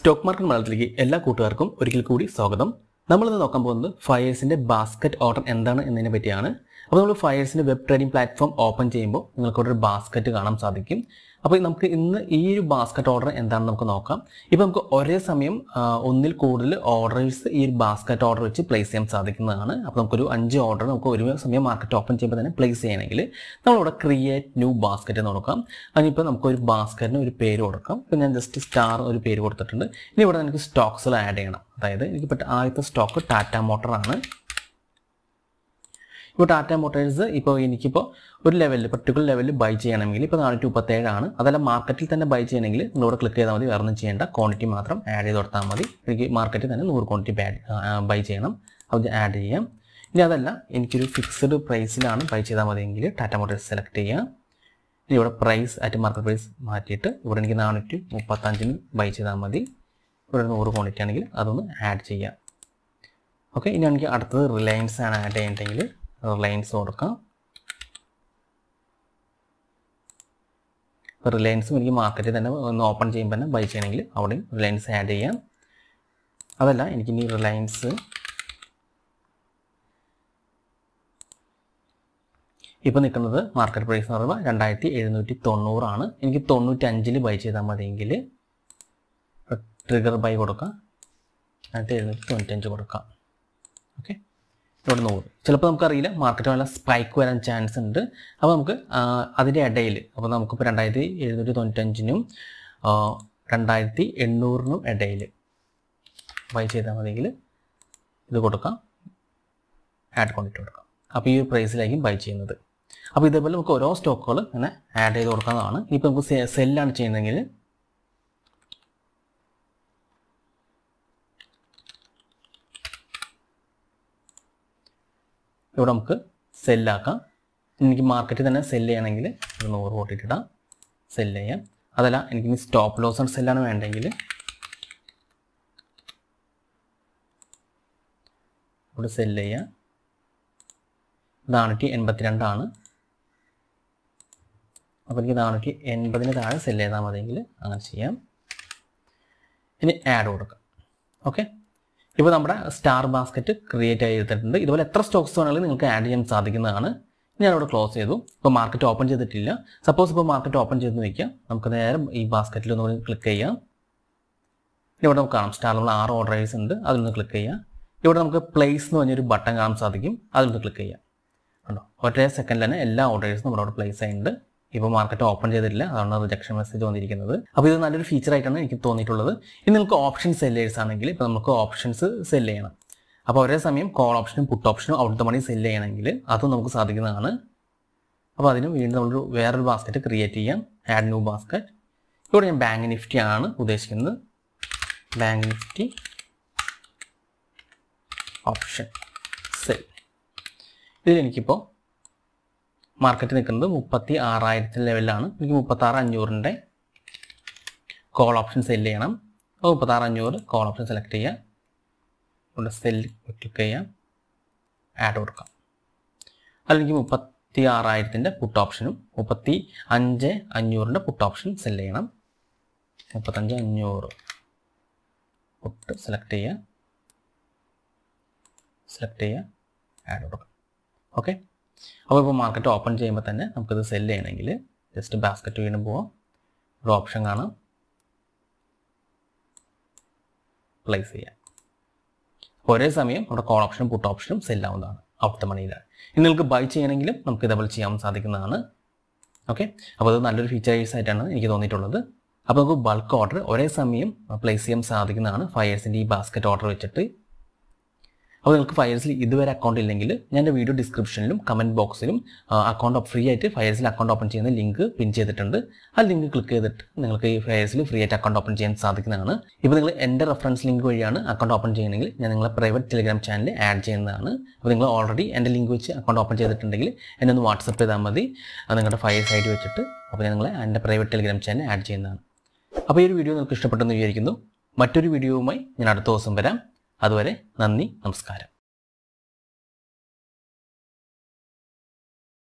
stock market മലയാളത്തിലേക്ക് എല്ലാ കൂട്ടുകാർക്കും ഒരിക്കൽ കൂടി സ്വാഗതം നമ്മളിന്ന് നോക്കാൻ പോകുന്നത് ഫയേഴ്സിൻ്റെ ബാസ്ക്കറ്റ് ഓർഡർ എന്താണ് എന്നതിനെ പറ്റിയാണ് അപ്പോൾ നമ്മൾ ഫയേഴ്സിൻ്റെ വെബ് ട്രേഡിംഗ് പ്ലാറ്റ്ഫോം ഓപ്പൺ ചെയ്യുമ്പോൾ നിങ്ങൾക്ക് അവിടെ ഒരു ബാസ്ക്കറ്റ് കാണാൻ സാധിക്കും അപ്പോൾ നമുക്ക് ഇന്ന് ഈ ഒരു ബാസ്ക്കറ്റ് ഓർഡർ എന്താണെന്ന് നമുക്ക് നോക്കാം ഇപ്പോൾ നമുക്ക് ഒരേ സമയം ആ, ഒന്നിൽ കൂടുതൽ ഓർഡേഴ്സ് ഈ ഒരു ബാസ്ക്കറ്റ് ഓർഡർ വെച്ച് പ്ലേസ് ചെയ്യാൻ സാധിക്കുന്നതാണ് അപ്പോൾ നമുക്കൊരു അഞ്ച് ഓർഡർ നമുക്ക് ഒരു സമയം മാർക്കറ്റ് ഓപ്പൺ ചെയ്യുമ്പോൾ തന്നെ പ്ലേസ് ചെയ്യണമെങ്കിൽ നമ്മളിവിടെ ക്രിയേറ്റ് ന്യൂ ബാസ്ക്കറ്റ് എന്ന് നോക്കാം അതിനിപ്പോൾ നമുക്കൊരു ബാസ്ക്കറ്റിന് ഒരു പേര് കൊടുക്കാം ഇപ്പോൾ ഞാൻ ജസ്റ്റ് സ്റ്റാർ ഒരു പേര് കൊടുത്തിട്ടുണ്ട് ഇനി ഇവിടെ എനിക്ക് സ്റ്റോക്സിൽ ആഡ് ചെയ്യണം അതായത് എനിക്ക് ഇപ്പോൾ ആദ്യത്തെ സ്റ്റോക്ക് ടാറ്റ മോട്ടറാണ് ഇപ്പോൾ ടാറ്റ മോട്ടേഴ്സ് ഇപ്പോൾ എനിക്കിപ്പോൾ ഒരു ലെവലിൽ പർട്ടിക്കുലർ ലെവലിൽ ബൈ ചെയ്യണമെങ്കിൽ ഇപ്പോൾ നാനൂറ്റി മുപ്പത്തേഴാണ് അതല്ല മാർക്കറ്റിൽ തന്നെ ബൈ ചെയ്യണമെങ്കിൽ നിങ്ങളിവിടെ ക്ലിക്ക് ചെയ്താൽ മതി വേറെ ഒന്നും ചെയ്യേണ്ട ക്വാണ്ടിറ്റി മാത്രം ആഡ് ചെയ്ത് കൊടുത്താൽ മതി എനിക്ക് മാർക്കറ്റിൽ തന്നെ നൂറ് ക്വാണ്ടിറ്റി ബൈ ചെയ്യണം അത് ആഡ് ചെയ്യാം ഇനി അതല്ല എനിക്കൊരു ഫിക്സ്ഡ് പ്രൈസിലാണ് ബൈ ചെയ്താൽ മതിയെങ്കിൽ ടാറ്റ മോട്ടേഴ്സ് സെലക്ട് ചെയ്യാം ഇനി ഇവിടെ പ്രൈസ് അറ്റ് മാർക്കറ്റ് പ്രൈസ് മാറ്റിയിട്ട് ഇവിടെ എനിക്ക് നാനൂറ്റി മുപ്പത്തഞ്ചിന് ബൈ ചെയ്താൽ മതി ഇവിടെ നൂറ് ക്വാണ്ടിറ്റി ആണെങ്കിൽ അതൊന്ന് ആഡ് ചെയ്യാം ഓക്കെ ഇനി എനിക്ക് അടുത്തത് റിലയൻസ് ആണ് ആഡ് ചെയ്യേണ്ടതെങ്കിൽ റിലയൻസ് കൊടുക്കാം റിലയൻസും എനിക്ക് മാർക്കറ്റിൽ തന്നെ ഒന്ന് ഓപ്പൺ ചെയ്യുമ്പോൾ തന്നെ ബൈ ചെയ്യണമെങ്കിൽ അവിടെയും റിലയൻസ് ആഡ് ചെയ്യാം അതല്ല എനിക്ക് ഇനി റിലയൻസ് ഇപ്പോൾ നിൽക്കുന്നത് മാർക്കറ്റ് പ്രൈസ് എന്ന് പറയുമ്പോൾ രണ്ടായിരത്തി എഴുന്നൂറ്റി തൊണ്ണൂറാണ് എനിക്ക് തൊണ്ണൂറ്റി അഞ്ചിൽ ബൈ ചെയ്താൽ മതിയെങ്കിൽ ട്രിഗർ ബൈ കൊടുക്കാം രണ്ടായിരത്തി എഴുന്നൂറ്റി തൊണ്ണൂറ്റഞ്ച് കൊടുക്കാം ഓക്കെ ഇവിടെ നൂറ് ചിലപ്പോൾ നമുക്കറിയില്ല മാർക്കറ്റ് നല്ല സ്പൈക്ക് വരാൻ ചാൻസ് ഉണ്ട് അപ്പോൾ നമുക്ക് ആ, അതിൻ്റെ ഇടയിൽ അപ്പോൾ നമുക്കിപ്പോൾ രണ്ടായിരത്തി എഴുന്നൂറ്റി തൊണ്ണൂറ്റഞ്ചിനും ആ, രണ്ടായിരത്തി എണ്ണൂറിനും ഇടയിൽ ബൈ ചെയ്താൽ മതിയെങ്കിൽ ഇത് കൊടുക്കാം ആഡ് ക്വാണ്ടിറ്റി കൊടുക്കാം അപ്പോൾ ഈ ഒരു പ്രൈസിലായിരിക്കും ബൈ ചെയ്യുന്നത് അപ്പോൾ ഇതേപോലെ നമുക്ക് ഓരോ സ്റ്റോക്കുകൾ ഇങ്ങനെ ആഡ് ചെയ്ത് കൊടുക്കാവുന്നതാണ് ഇപ്പോൾ നമുക്ക് സെല്ലാണ് ചെയ്യുന്നതെങ്കിൽ ഇവിടെ നമുക്ക് സെല്ലാക്കാം എനിക്ക് മാർക്കറ്റിൽ തന്നെ സെല്ല് ചെയ്യണമെങ്കിൽ ഒരു നൂറ് കൂട്ടിയിട്ടിടാം സെല്ല് ചെയ്യാം അതല്ല എനിക്ക് ഇനി സ്റ്റോപ്പ് ലോസ് ആൻഡ് സെല്ലാണ് വേണ്ടെങ്കിൽ ഇവിടെ സെല്ല് ചെയ്യാം നാനൂറ്റി എൺപത്തിരണ്ടാണ് അപ്പോൾ എനിക്ക് നാനൂറ്റി എൺപതിന് താഴെ സെല്ല് ചെയ്താൽ മതിയെങ്കിൽ അങ്ങനെ ചെയ്യാം ഇനി ആഡ് കൊടുക്കാം ഓക്കെ ഇപ്പോൾ നമ്മുടെ സ്റ്റാർ ബാസ്ക്കറ്റ് ക്രിയേറ്റ് ചെയ്തിട്ടുണ്ട് ഇതുപോലെ എത്ര സ്റ്റോക്സ് വേണമെങ്കിലും നിങ്ങൾക്ക് ആഡ് ചെയ്യാൻ സാധിക്കുന്നതാണ് ഞാനിവിടെ ക്ലോസ് ചെയ്തു ഇപ്പോൾ മാർക്കറ്റ് ഓപ്പൺ ചെയ്തിട്ടില്ല സപ്പോസ് ഇപ്പോൾ മാർക്കറ്റ് ഓപ്പൺ ചെയ്ത് വയ്ക്കാം നമുക്ക് നേരെ ഈ ബാസ്ക്കറ്റിൽ ഒന്ന് ക്ലിക്ക് ചെയ്യാം ഇവിടെ നമുക്ക് കാണാം സ്റ്റാർ നമ്മൾ ആറ് ഓർഡേഴ്സ് ഉണ്ട് അതിലൊന്ന് ക്ലിക്ക് ചെയ്യാം ഇവിടെ നമുക്ക് പ്ലേസ് എന്ന് പറഞ്ഞൊരു ബട്ടൺ കാണാൻ സാധിക്കും അതിലൊന്ന് ക്ലിക്ക് ചെയ്യാം കണ്ടോ ഒറ്റേ സെക്കൻഡിൽ തന്നെ എല്ലാ ഓർഡേഴ്സും നമ്മുടെ അവിടെ പ്ലേസ് ആയിട്ടുണ്ട് ഇപ്പോൾ മാർക്കറ്റ് ഓപ്പൺ ചെയ്തിട്ടില്ല അതാണ് റിജക്ഷൻ മെസ്സേജ് വന്നിരിക്കുന്നത് അപ്പോൾ ഇത് നല്ലൊരു ഫീച്ചർ ആയിട്ടാണ് എനിക്ക് തോന്നിയിട്ടുള്ളത് ഇനി നിങ്ങൾക്ക് ഓപ്ഷൻ സെല്ലേഴ്സ് ആണെങ്കിൽ ഇപ്പോൾ നമുക്ക് ഓപ്ഷൻസ് സെല് ചെയ്യണം അപ്പോൾ ഒരേ സമയം കോൾ ഓപ്ഷനും പുട്ട് ഓപ്ഷനും അവിടുത്തെ മണി സെല് ചെയ്യണമെങ്കിൽ അതും നമുക്ക് സാധിക്കുന്നതാണ് അപ്പോൾ അതിന് വീണ്ടും നമ്മളൊരു വേറൊരു ബാസ്ക്കറ്റ് ക്രിയേറ്റ് ചെയ്യാം ആഡ് ന്യൂ ബാസ്ക്കറ്റ് ഇവിടെ ഞാൻ ബാങ്ക് നിഫ്റ്റി ആണ് ഉദ്ദേശിക്കുന്നത് ബാങ്ക് നിഫ്റ്റി ഓപ്ഷൻ സെൽ ഇതിൽ എനിക്കിപ്പോൾ മാർക്കറ്റ് നിൽക്കുന്നത് മുപ്പത്തി ആറായിരത്തി ലെവലിലാണ് എനിക്ക് മുപ്പത്താറ് അഞ്ഞൂറിൻ്റെ കോൾ ഓപ്ഷൻ സെല് ചെയ്യണം അപ്പോൾ മുപ്പത്താറ് അഞ്ഞൂറ് കോൾ ഓപ്ഷൻ സെലക്ട് ചെയ്യുക ഇവിടെ സെൽ ക്ലിക്ക് ചെയ്യാം ആഡ് കൊടുക്കാം അല്ലെങ്കിൽ മുപ്പത്തി ആറായിരത്തിൻ്റെ പുട്ട് ഓപ്ഷനും മുപ്പത്തി അഞ്ച് അഞ്ഞൂറിൻ്റെ പുട്ട് ഓപ്ഷൻ സെല് ചെയ്യണം മുപ്പത്തഞ്ച് അഞ്ഞൂറ് പുട്ട് സെലക്ട് ചെയ്യുക സെലക്ട് ചെയ്യുക ആഡ് കൊടുക്കാം ഓക്കെ അപ്പോൾ ഇപ്പോൾ മാർക്കറ്റ് ഓപ്പൺ ചെയ്യുമ്പോൾ തന്നെ നമുക്കിത് സെല് ചെയ്യണമെങ്കിൽ ജസ്റ്റ് ബാസ്ക്കറ്റ് വീണ്ടും പോവാം ഒരു ഓപ്ഷൻ കാണാം പ്ലേസ് ചെയ്യാം അപ്പോൾ ഒരേ സമയം നമ്മുടെ കോൾ ഓപ്ഷനും പുട്ട് ഓപ്ഷനും സെല്ലാവുന്നതാണ് അവിടുത്തെ മണിയിലാണ് ഇനി നിങ്ങൾക്ക് ബൈ ചെയ്യണമെങ്കിലും നമുക്ക് ഇതേപോലെ ചെയ്യാൻ സാധിക്കുന്നതാണ് ഓക്കെ അപ്പോൾ അത് നല്ലൊരു ഫീച്ചേഴ്സ് ആയിട്ടാണ് എനിക്ക് തോന്നിയിട്ടുള്ളത് അപ്പോൾ നമുക്ക് ബൾക്ക് ഓർഡർ ഒരേ സമയം പ്ലേസ് ചെയ്യാൻ സാധിക്കുന്നതാണ് ഫയേഴ്സിൻ്റെ ഈ ബാസ്ക്കറ്റ് ഓർഡർ വെച്ചിട്ട് അപ്പോൾ നിങ്ങൾക്ക് ഫയർസിൽ ഇതുവരെ അക്കൗണ്ട് ഇല്ലെങ്കിൽ ഞാൻ എൻ്റെ വീഡിയോ ഡിസ്ക്രിപ്ഷനിലും കമൻറ്റ് ബോക്സിലും അക്കൗണ്ട് ഫ്രീ ആയിട്ട് ഫയർസിൽ അക്കൗണ്ട് ഓപ്പൺ ചെയ്യുന്ന ലിങ്ക് പിൻ ചെയ്തിട്ടുണ്ട് ആ ലിങ്ക് ക്ലിക്ക് ചെയ്തിട്ട് നിങ്ങൾക്ക് ഈ ഫയർസിൽ ഫ്രീ ആയിട്ട് അക്കൗണ്ട് ഓപ്പൺ ചെയ്യാൻ സാധിക്കുന്നതാണ് ഇപ്പോൾ നിങ്ങൾ എൻ്റെ റെഫറൻസ് ലിങ്ക് വഴിയാണ് അക്കൗണ്ട് ഓപ്പൺ ചെയ്യണമെങ്കിൽ ഞാൻ നിങ്ങളെ പ്രൈവറ്റ് ടെലിഗ്രാം ചാനൽ ആഡ് ചെയ്യുന്നതാണ് അപ്പോൾ നിങ്ങൾ ഓൾറെഡി എൻ്റെ ലിങ്ക് വെച്ച് അക്കൗണ്ട് ഓപ്പൺ ചെയ്തിട്ടുണ്ടെങ്കിൽ എന്നെ ഒന്ന് വാട്സപ്പ് ചെയ്താൽ മതി അത് നിങ്ങളുടെ ഫയർസ് ഐ ഡി വെച്ചിട്ട് അപ്പോൾ ഞാൻ നിങ്ങളെ എൻ്റെ പ്രൈവറ്റ് ടെലിഗ്രാം ചാനൽ ആഡ് ചെയ്യുന്നതാണ് അപ്പോൾ ഈ ഒരു വീഡിയോ നിങ്ങൾക്ക് ഇഷ്ടപ്പെട്ടെന്ന് വിചാരിക്കുന്നു മറ്റൊരു വീഡിയോവുമായി ഞാൻ അടുത്ത ദിവസം വരാം അതുവരെ നന്ദി നമസ്കാരം